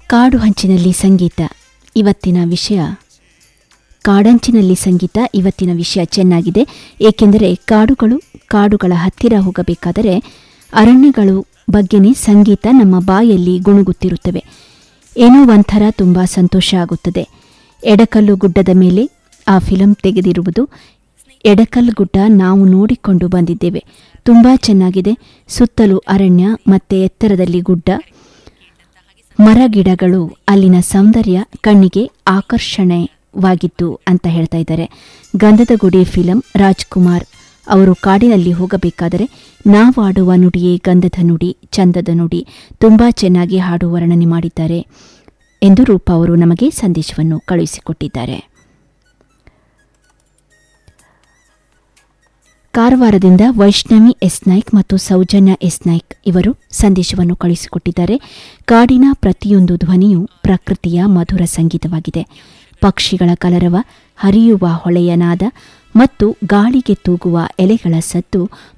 ಕಾಡು ಹಂಚಿನಲ್ಲಿ ಸಂಗೀತ ಇವತ್ತಿನ ವಿಷಯ ಕಾಡಂಚಿನಲ್ಲಿ ಸಂಗೀತ ಇವತ್ತಿನ ವಿಷಯ ಚೆನ್ನಾಗಿದೆ ಏಕೆಂದರೆ ಕಾಡುಗಳು ಕಾಡುಗಳ ಹತ್ತಿರ ಹೋಗಬೇಕಾದರೆ ಅರಣ್ಯಗಳು ಬಗ್ಗೆನೇ ಸಂಗೀತ ನಮ್ಮ ಬಾಯಲ್ಲಿ ಗುಣುಗುತ್ತಿರುತ್ತವೆ ಏನೋ ಒಂಥರ ತುಂಬ ಸಂತೋಷ ಆಗುತ್ತದೆ ಎಡಕಲ್ಲು ಗುಡ್ಡದ ಮೇಲೆ ಆ ಫಿಲಂ ತೆಗೆದಿರುವುದು ಎಡಕಲ್ ಗುಡ್ಡ ನಾವು ನೋಡಿಕೊಂಡು ಬಂದಿದ್ದೇವೆ ತುಂಬ ಚೆನ್ನಾಗಿದೆ ಸುತ್ತಲೂ ಅರಣ್ಯ ಮತ್ತೆ ಎತ್ತರದಲ್ಲಿ ಗುಡ್ಡ ಮರ ಗಿಡಗಳು ಅಲ್ಲಿನ ಸೌಂದರ್ಯ ಕಣ್ಣಿಗೆ ಆಕರ್ಷಣೆವಾಗಿತ್ತು ಅಂತ ಹೇಳ್ತಾ ಇದ್ದಾರೆ ಗಂಧದ ಗುಡಿ ಫಿಲಂ ರಾಜ್ಕುಮಾರ್ ಅವರು ಕಾಡಿನಲ್ಲಿ ಹೋಗಬೇಕಾದರೆ ನಾವು ಆಡುವ ನುಡಿಯೇ ಗಂಧದ ನುಡಿ ಚಂದದ ನುಡಿ ತುಂಬ ಚೆನ್ನಾಗಿ ಹಾಡು ವರ್ಣನೆ ಮಾಡಿದ್ದಾರೆ ಎಂದು ರೂಪ ಅವರು ನಮಗೆ ಸಂದೇಶವನ್ನು ಕಳುಹಿಸಿಕೊಟ್ಟಿದ್ದಾರೆ ಕಾರವಾರದಿಂದ ವೈಷ್ಣವಿ ಎಸ್ ನಾಯ್ಕ್ ಮತ್ತು ಸೌಜನ್ಯ ಎಸ್ ನಾಯ್ಕ್ ಇವರು ಸಂದೇಶವನ್ನು ಕಳುಹಿಸಿಕೊಟ್ಟಿದ್ದಾರೆ ಕಾಡಿನ ಪ್ರತಿಯೊಂದು ಧ್ವನಿಯು ಪ್ರಕೃತಿಯ ಮಧುರ ಸಂಗೀತವಾಗಿದೆ ಪಕ್ಷಿಗಳ ಕಲರವ ಹರಿಯುವ ಹೊಳೆಯ ನಾದ ಮತ್ತು ಗಾಳಿಗೆ ತೂಗುವ ಎಲೆಗಳ ಸದ್ದು